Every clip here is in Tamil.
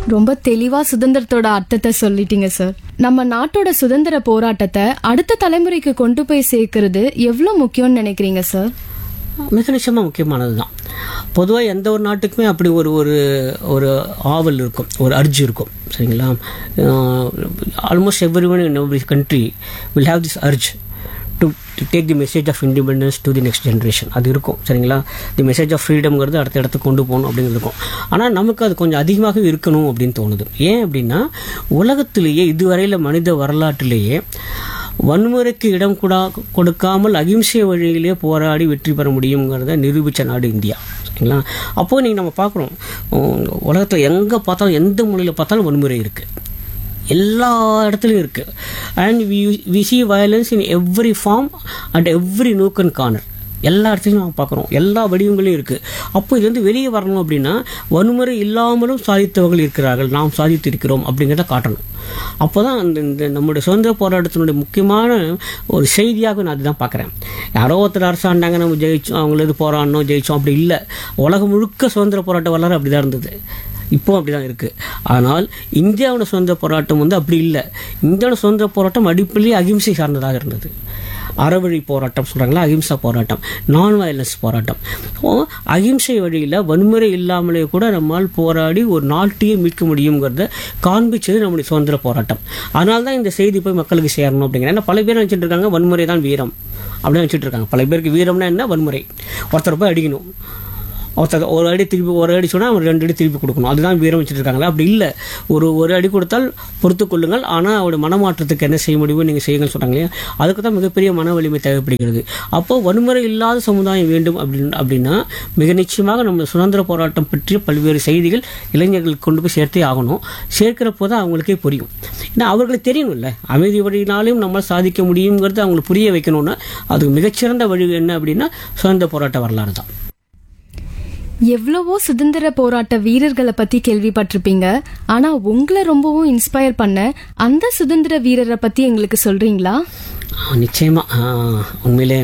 ரொம்ப தெளிவா சுதந்திரத்தோட அர்த்தத்தை சொல்லிட்டீங்க சார் நம்ம நாட்டோட சுதந்திர போராட்டத்தை அடுத்த தலைமுறைக்கு கொண்டு போய் சேர்க்கறது எவ்வளவு முக்கியம்னு நினைக்கிறீங்க சார் மிக நிச்சயமாக முக்கியமானது தான் பொதுவாக எந்த ஒரு நாட்டுக்குமே அப்படி ஒரு ஒரு ஒரு ஆவல் இருக்கும் ஒரு அர்ஜ் இருக்கும் சரிங்களா almost every one in every country will have this urge to take the message of independence to the next generation அது இருக்கும் சரிங்களா தி மெசேஜ் ஆஃப் ஃப்ரீடம்ங்கிறது அடுத்த இடத்துக்கு கொண்டு போகணும் அப்படிங்கிறது இருக்கும் ஆனால் நமக்கு அது கொஞ்சம் அதிகமாக இருக்கணும் அப்படின்னு தோணுது ஏன் அப்படின்னா உலகத்திலேயே இதுவரையில் மனித வரலாற்றிலேயே வன்முறைக்கு இடம் கூட கொடுக்காமல் அகிம்சை வழியிலே போராடி வெற்றி பெற முடியுங்கிறத நிரூபித்த நாடு இந்தியா சரிங்களா அப்போது நீங்கள் நம்ம பார்க்குறோம் உலகத்தில் எங்கே பார்த்தாலும் எந்த மொழியில் பார்த்தாலும் வன்முறை இருக்குது எல்லா இடத்துலையும் இருக்குது and we we see violence in every form and every nook and corner எல்லா இடத்துலையும் நம்ம பார்க்குறோம் எல்லா வடிவங்களையும் இருக்குது அப்போ இதுலேருந்து வெளியே வரணும் அப்படின்னா வன்முறை இல்லாமலும் சாதித்தவர்கள் இருக்கிறார்கள் நாம் சாதித்திருக்கிறோம் அப்படிங்கிறத காட்டணும் அப்போ தான் அந்த இந்த நம்முடைய சுதந்திர போராட்டத்தினுடைய முக்கியமான ஒரு செய்தியாக நான் அதுதான் பார்க்குறேன் யாரோ ஒருத்தர் அரசாண்டாங்க நம்ம ஜெயிச்சோம் அவங்களது போராடணும் ஜெயிச்சோம் அப்படி இல்லை உலகம் முழுக்க சுதந்திர போராட்ட வரலாறு அப்படி தான் இருந்தது இப்போ அப்படிதான் இருக்கு ஆனால் இந்தியாவோட சுதந்திர போராட்டம் வந்து அப்படி இல்லை இந்தியாவோட சுதந்திர போராட்டம் அடிப்படையே அகிம்சை சார்ந்ததாக இருந்தது அறவழி போராட்டம் சொல்கிறாங்களா அகிம்சா போராட்டம் நான் வயலன்ஸ் போராட்டம் ஸோ அகிம்சை வழியில் வன்முறை இல்லாமலே கூட நம்மால் போராடி ஒரு நாட்டையே மீட்க முடியுங்கிறத காண்பிச்சது நம்முடைய சுதந்திர போராட்டம் அதனால தான் இந்த செய்தி போய் மக்களுக்கு சேரணும் அப்படிங்கிற ஏன்னா பல பேர் நினச்சிட்டு இருக்காங்க வன்முறை தான் வீரம் அப்படின்னு நினச்சிட்டு இருக்காங்க பல பேருக்கு வீரம்னா என்ன வன்முறை ஒருத்தர் போய் அடிக்கணும் ஒருத்தர் ஒரு அடி திருப்பி ஒரு அடி சொன்னால் அவர் ரெண்டு அடி திருப்பி கொடுக்கணும் அதுதான் வீரம் வச்சுட்டு இருக்காங்களா அப்படி இல்லை ஒரு ஒரு அடி கொடுத்தால் பொறுத்து கொள்ளுங்கள் ஆனால் அவருடைய மனமாற்றத்துக்கு என்ன செய்ய முடியுமோ நீங்கள் செய்யுங்கன்னு சொன்னாங்க இல்லையா அதுக்கு தான் மிகப்பெரிய மன வலிமை தேவைப்படுகிறது அப்போது வன்முறை இல்லாத சமுதாயம் வேண்டும் அப்படின்னு அப்படின்னா மிக நிச்சயமாக நம்ம சுதந்திர போராட்டம் பற்றிய பல்வேறு செய்திகள் இளைஞர்களுக்கு கொண்டு போய் சேர்த்தே ஆகணும் சேர்க்கிறப்போ தான் அவங்களுக்கே புரியும் ஏன்னா அவர்களுக்கு தெரியணும்ல அமைதி வழியினாலும் நம்மளால் சாதிக்க முடியுங்கிறது அவங்களுக்கு புரிய வைக்கணும்னா அதுக்கு மிகச்சிறந்த வழி என்ன அப்படின்னா சுதந்திர போராட்ட வரலாறு தான் எவ்வளவோ சுதந்திர போராட்ட வீரர்களை பத்தி கேள்விப்பட்டிருப்பீங்க ஆனா உங்களை ரொம்பவும் இன்ஸ்பயர் பண்ண அந்த சுதந்திர வீரரை பத்தி எங்களுக்கு சொல்றீங்களா ஆ, நிச்சயமா ஆ, உண்மையிலே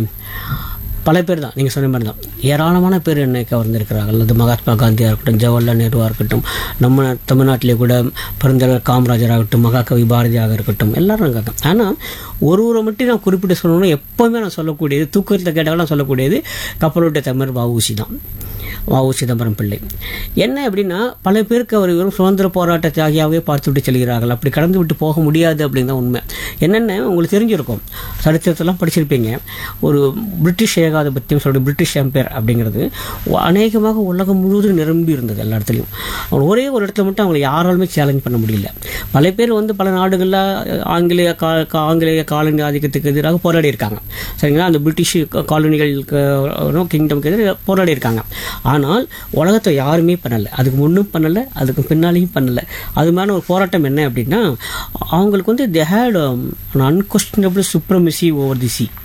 பல பேர் தான் நீங்கள் சொன்ன மாதிரி தான் ஏராளமான பேர் என்னை கவர்ந்திருக்கிறார்கள் அது மகாத்மா காந்தியாக இருக்கட்டும் ஜவஹர்லால் நேருவாக இருக்கட்டும் நம்ம தமிழ்நாட்டிலே கூட பெருந்தலைவர் காமராஜர் ஆகட்டும் மகாகவி பாரதியாக இருக்கட்டும் எல்லாரும் இருக்காங்க ஆனால் ஒருவரை மட்டும் நான் குறிப்பிட்டு சொல்லணும்னா எப்போவுமே நான் சொல்லக்கூடியது தூக்கத்தில் கேட்டாலும் சொல்லக்கூடியது கப்பலோட்ட தமிழர் வஉசி தான் வஉ சிதம்பரம் பிள்ளை என்ன அப்படின்னா பல பேருக்கு அவர் வெறும் சுதந்திர போராட்ட தியாகியாகவே பார்த்துவிட்டு செல்கிறார்கள் அப்படி கடந்து விட்டு போக முடியாது அப்படின்னு தான் உண்மை என்னென்ன உங்களுக்கு தெரிஞ்சிருக்கும் சரித்திரத்தெல்லாம் படிச்சிருப்பீங்க ஒரு பிரிட்டிஷ் ஏகாதிபத்தியம் சொல்ற பிரிட்டிஷ் எம்பையர் அப்படிங்கிறது அநேகமாக உலகம் முழுவதும் நிரம்பி இருந்தது எல்லா இடத்துலையும் அவங்க ஒரே ஒரு இடத்துல மட்டும் அவங்களை யாராலுமே சேலஞ்ச் பண்ண முடியல பல பேர் வந்து பல நாடுகளில் ஆங்கிலேய கா கா- ஆங்கிலேய காலனி ஆதிக்கத்துக்கு எதிராக போராடி இருக்காங்க சரிங்களா அந்த பிரிட்டிஷ் காலனிகளுக்கு கிங்டம்க்கு எதிராக போராடி இருக்காங்க ஆனால் உலகத்தை யாருமே பண்ணலை அதுக்கு முன்னும் பண்ணலை அதுக்கு பின்னாலேயும் பண்ணலை அது மாதிரி ஒரு போராட்டம் என்ன அப்படின்னா அவங்களுக்கு வந்து they had unquestionable supremacy over the sea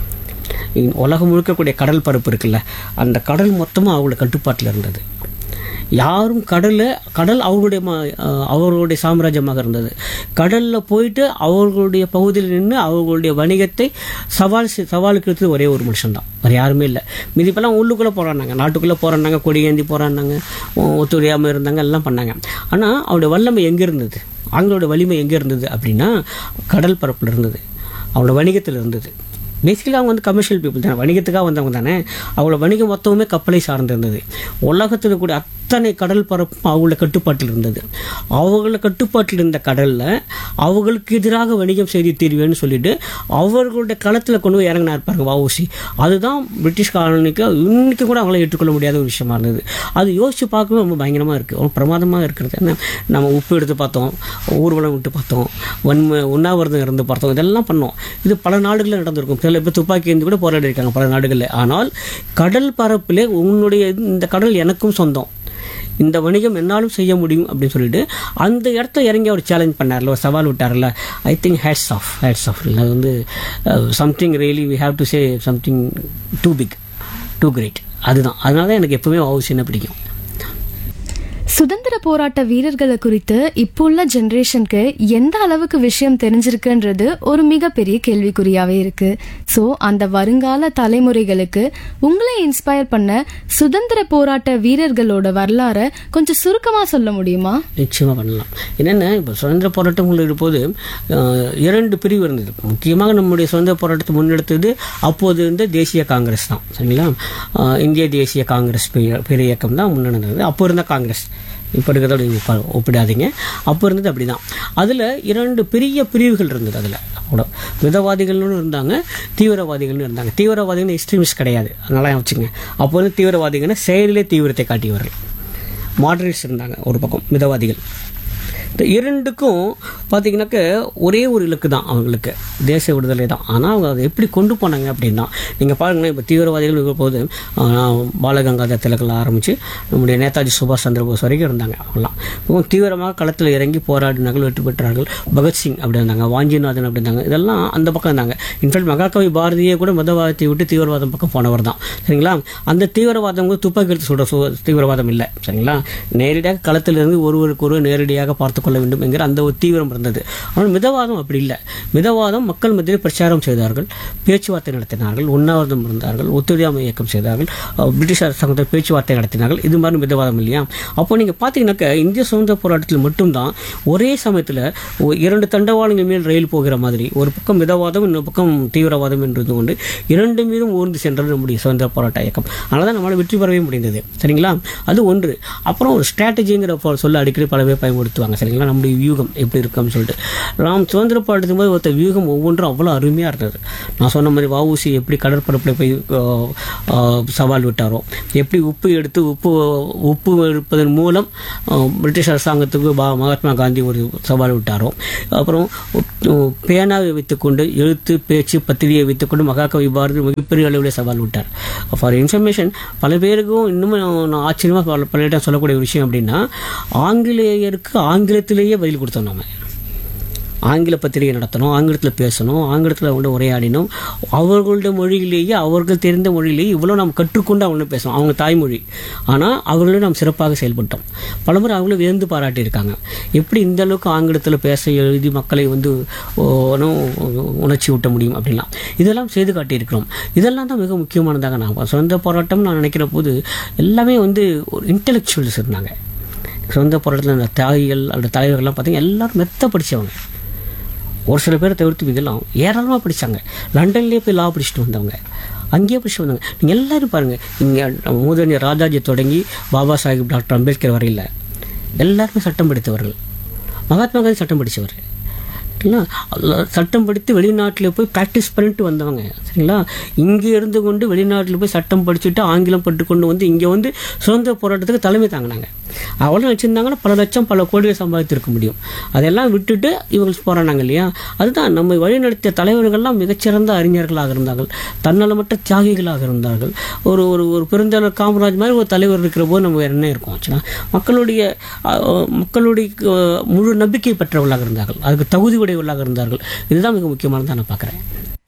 உலகம் முழுக்கக்கூடிய கடல் பரப்பு இருக்குல்ல அந்த கடல் மொத்தமாக அவங்களோட கட்டுப்பாட்டில் இருந்தது யாரும் கடலில் கடல் அவர்களுடைய ம- அஹ் அவர்களுடைய சாம்ராஜ்யமாக இருந்தது கடலில் போயிட்டு அவர்களுடைய பகுதியில் நின்று அவர்களுடைய வணிகத்தை சவால் செ- சவாலுக்கு எடுத்தது ஒரே ஒரு மனுஷன்தான் வேறு யாருமே இல்லை மிதிப்பெல்லாம் உள்ளுக்குள்ளே போராடினாங்க நாட்டுக்குள்ளே போராடினாங்க கொடி ஏந்தி போராடினாங்க ஒ- ஒத்துழையாமல் இருந்தாங்க எல்லாம் பண்ணாங்க ஆனால் அவருடைய வல்லமை எங்கே இருந்தது அவங்களோட வலிமை எங்கே இருந்தது அப்படின்னா கடல் பரப்பில் இருந்தது அவங்களோட வணிகத்தில் இருந்தது பேசிக்கலி அவங்க வந்து கமர்ஷியல் பீப்புள் தானே வணிகத்துக்காக வந்தவங்க தானே அவங்களோட வணிகம் மொத்தமுமே கப்பலை சார்ந்திருந்தது உலகத்தில் கூடிய அத்தனை கடல் பரப்பும் அவங்களோட கட்டுப்பாட்டில் இருந்தது அவங்கள கட்டுப்பாட்டில் இருந்த கடலில் அவங்களுக்கு எதிராக வணிகம் செய்து தீர்வேன்னு சொல்லிட்டு அவர்களுடைய களத்தில் கொண்டு போய் இறங்கினா இருப்பாங்க வஉசி அதுதான் பிரிட்டிஷ் காலனிக்கு இன்னைக்கு கூட அவங்கள ஏற்றுக்கொள்ள முடியாத ஒரு விஷயமா இருந்தது அது யோசிச்சு பார்க்கவே ரொம்ப பயங்கரமாக இருக்குது ரொம்ப பிரமாதமாக இருக்கிறது என்ன நம்ம உப்பு எடுத்து பார்த்தோம் ஊர்வலம் விட்டு பார்த்தோம் வன்மை உண்ணாவிரதம் இருந்து பார்த்தோம் இதெல்லாம் பண்ணோம் இது பல நாடுகளில் நடந்திருக்கும் சில பேர் துப்பாக்கி ஏந்தி கூட போராடி இருக்காங்க பல நாடுகளில் ஆனால் கடல் பரப்பிலே உன்னுடைய இந்த கடல் எனக்கும் சொந்தம் இந்த வணிகம் என்னாலும் செய்ய முடியும் அப்படின்னு சொல்லிட்டு அந்த இடத்த இறங்கி அவர் சேலஞ்ச் பண்ணார்ல ஒரு சவால் விட்டார்ல I think hats off hats off அது வந்து something really we have to say something too big too great அதுதான் அதனால தான் எனக்கு எப்பவுமே அவசியம் பிடிக்கும் சுதந்திர போராட்ட வீரர்களை குறித்து இப்போ உள்ள ஜெனரேஷனுக்கு எந்த அளவுக்கு விஷயம் தெரிஞ்சிருக்குன்றது ஒரு மிகப்பெரிய கேள்விக்குறியாவே இருக்கு ஸோ அந்த வருங்கால தலைமுறைகளுக்கு உங்களை இன்ஸ்பயர் பண்ண சுதந்திர போராட்ட வீரர்களோட வரலாறை கொஞ்சம் சுருக்கமா சொல்ல முடியுமா நிச்சயமாக பண்ணலாம் என்னென்ன இப்போ சுதந்திர போராட்டம் இருப்போது அஹ், இரண்டு பிரிவு இருந்தது முக்கியமாக நம்முடைய சுதந்திர போராட்டத்தை முன்னெடுத்தது அப்போது இருந்த தேசிய காங்கிரஸ் தான் சரிங்களா அஹ், இந்திய தேசிய காங்கிரஸ் பெரிய பெரிய இயக்கம் தான் முன்னெடுந்தது அப்போ இருந்த காங்கிரஸ் இப்போ இருக்கிறதோட நீங்க பா- ஒப்பிடாதீங்க அப்போ இருந்தது அப்படி தான் அதில் இரண்டு பெரிய பிரிவுகள் இருந்தது அதில் கூட மிதவாதிகள்னு இருந்தாங்க தீவிரவாதிகள்னு இருந்தாங்க தீவிரவாதிகள் எக்ஸ்ட்ரீமிஸ்ட் கிடையாது அதனால வச்சுங்க அப்போ வந்து தீவிரவாதிகள்னா செயலிலே தீவிரத்தை காட்டியவர்கள் மாடரேட்ஸ் இருந்தாங்க ஒரு பக்கம் மிதவாதிகள் இந்த இரண்டுக்கும் பார்த்தீங்கன்னாக்க ஒரே ஒரு இலக்கு தான் அவங்களுக்கு தேச விடுதலை தான் ஆனால் அவங்க அதை எப்படி கொண்டு போனாங்க அப்படின்னா நீங்கள் பாருங்களேன் இப்போ தீவிரவாதிகள் இருக்கிற போது ஆஹ், பாலகங்காதர் திலகில் ஆரம்பித்து நம்முடைய நேதாஜி சுபாஷ் சந்திர போஸ் வரைக்கும் இருந்தாங்க அவங்களாம் இப்போ தீவிரமாக களத்தில் இறங்கி போராடினார்கள் வெற்றி பெற்றார்கள் பகத்சிங் அப்படி இருந்தாங்க வாஞ்சிநாதன் அப்படி இருந்தாங்க இதெல்லாம் அந்த பக்கம் இருந்தாங்க இன்ஃபேக்ட் மகாகவி பாரதியே கூட மதவாதத்தை விட்டு தீவிரவாதம் பக்கம் போனவர் தான் சரிங்களா அந்த தீவிரவாதம் வந்து துப்பாக்கி எடுத்து சுடுற சு- தீவிரவாதம் இல்லை சரிங்களா நேரடியாக களத்தில் இருந்து ஒருவருக்கு ஒருவர் நேரடியாக பார்த்து கொள்ள வேண்டும் என்கிற அந்த ஒரு தீவிரம் இருந்தது ஆனால் மிதவாதம் அப்படி இல்லை மிதவாதம் மக்கள் மத்தியில் பிரச்சாரம் செய்தார்கள் பேச்சுவார்த்தை நடத்தினார்கள் உண்ணாவிரதம் இருந்தார்கள் ஒத்துழையாமை இயக்கம் செய்தார்கள் அஹ், பிரிட்டிஷ் அரசாங்கத்தில் பேச்சுவார்த்தை நடத்தினார்கள் இது மாதிரி மிதவாதம் இல்லையா அப்போ நீங்கள் பார்த்தீங்கன்னாக்க இந்திய சுதந்திர போராட்டத்தில் மட்டும்தான் ஒரே சமயத்தில் இரண்டு தண்டவாளங்கள் மேல் ரயில் போகிற மாதிரி ஒரு பக்கம் மிதவாதம் இன்னொரு பக்கம் தீவிரவாதம் என்று இருந்து கொண்டு இரண்டு மீதும் ஊர்ந்து சென்றது நம்முடைய சுதந்திர போராட்ட இயக்கம் அதனால தான் நம்மளால் வெற்றி பெறவே முடிந்தது சரிங்களா அது ஒன்று அப்புறம் ஒரு ஸ்ட்ராட்டஜிங்கிற போ- சொல்ல அடிக்கடி பல பேர் பயன்படுத்துவாங்க சரிங்களா நம்முடைய வியூகம் எப்படி இருக்குன்னு சொல்லிட்டு நாம் சுதந்திர போராட்டத்துக்கு போது ஒருத்தர் வியூகம் ஒவ்வொன்றும் அவ்வளோ அருமையாக இருந்தது நான் சொன்ன மாதிரி வஉசி எப்படி கடற்பரப்பில் போய் ஆஹ், ஆஹ், சவால் விட்டாரோ எப்படி உப்பு எடுத்து உப்பு உப்பு எடுப்பதன் மூலம் ஆஹ், பிரிட்டிஷ் அரசாங்கத்துக்கு பா- மகாத்மா காந்தி ஒரு சவால் விட்டாரோ அப்புறம் உ- பேனாவை வைத்துக்கொண்டு எழுத்து பேச்சு பத்திரிகையை வைத்துக்கொண்டு மகாகவி பாரதி மிகப்பெரிய அளவில் சவால் விட்டார் ஃபார் இன்ஃபர்மேஷன் பல பேருக்கும் இன்னும் நான் ஆச்சரியமாக பல பல இடம் சொல்லக்கூடிய ஒரு விஷயம் அப்படின்னா ஆங்கிலேயருக்கு ஆங்கிலத்திலேயே பதில் கொடுத்தோம் நம்ம ஆங்கில பத்திரிகை நடத்தணும் ஆங்கிலத்தில் பேசணும் ஆங்கிலத்தில் வந்து உரையாடினோம் அவர்களுடைய மொழியிலேயே அவர்கள் தெரிந்த மொழியிலேயே இவ்வளோ நாம் கற்றுக்கொண்டு அவங்க பேசணும் அவங்க தாய்மொழி ஆனால் அவர்களும் நாம் சிறப்பாக செயல்பட்டோம் பலமுறை அவங்களும் வியந்து பாராட்டியிருக்காங்க எப்படி இந்த அளவுக்கு ஆங்கிலத்தில் பேச எழுதி மக்களை வந்து ஓ, இன்னும் உணர்ச்சி ஊட்ட முடியும் அப்படின்லாம் இதெல்லாம் செய்து காட்டியிருக்கிறோம் இதெல்லாம் தான் மிக முக்கியமானதாக நான் சுதந்திர போராட்டம் நான் நினைக்கிற போது எல்லாமே வந்து ஒரு இன்டெலெக்சுவல்ஸ் இருந்தாங்க சுதந்திர போராட்டத்தில் அந்த தியாகிகள் அந்த தலைவர்கள்லாம் பார்த்தீங்கன்னா எல்லாரும் மெத்த படித்தவங்க ஒரு சில பேரை தவிர்த்து இதெல்லாம் ஏராளமாக படித்தாங்க லண்டன்லேயே போய் லா படிச்சுட்டு வந்தவங்க அங்கேயே படிச்சுட்டு வந்தாங்க நீங்கள் எல்லாரும் பாருங்கள் இங்கே மூதறிஞர் ராஜாஜி தொடங்கி பாபா சாஹிப் டாக்டர் அம்பேத்கர் வரையில் எல்லாருமே சட்டம் படித்தவர்கள் மகாத்மா காந்தி சட்டம் படித்தவர் சரிங்களா அதுல சட்டம் படித்து வெளிநாட்டில் போய் ப்ராக்டிஸ் பண்ணிட்டு வந்தவங்க சரிங்களா இங்கே இருந்து கொண்டு வெளிநாட்டில் போய் சட்டம் படிச்சுட்டு ஆங்கிலம் பட்டு கொண்டு வந்து இங்கே வந்து சுதந்திர போராட்டத்துக்கு தலைமை தாங்கினாங்க அவ்வளோ வச்சுருந்தாங்கன்னா பல லட்சம் பல கோடியை சம்பாதித்திருக்க முடியும் அதெல்லாம் விட்டுட்டு இவங்க போராடினாங்க இல்லையா அதுதான் நம்ம வழிநடத்திய தலைவர்கள்லாம் மிகச்சிறந்த அறிஞர்களாக இருந்தார்கள் தன்னலமற்ற தியாகிகளாக இருந்தார்கள் ஒரு ஒரு ஒரு பெருந்தலைவர் காமராஜ் மாதிரி ஒரு தலைவர் இருக்கிற போது நம்ம வேற என்ன இருக்கும் ஆச்சுன்னா மக்களுடைய அஹ், மக்களுடைய அஹ், முழு நம்பிக்கை பெற்றவர்களாக இருந்தார்கள் அதுக்கு தகுதி உடையவர்களாக இருந்தார்கள் இதுதான் மிக முக்கியமானதாக நான் பார்க்குறேன்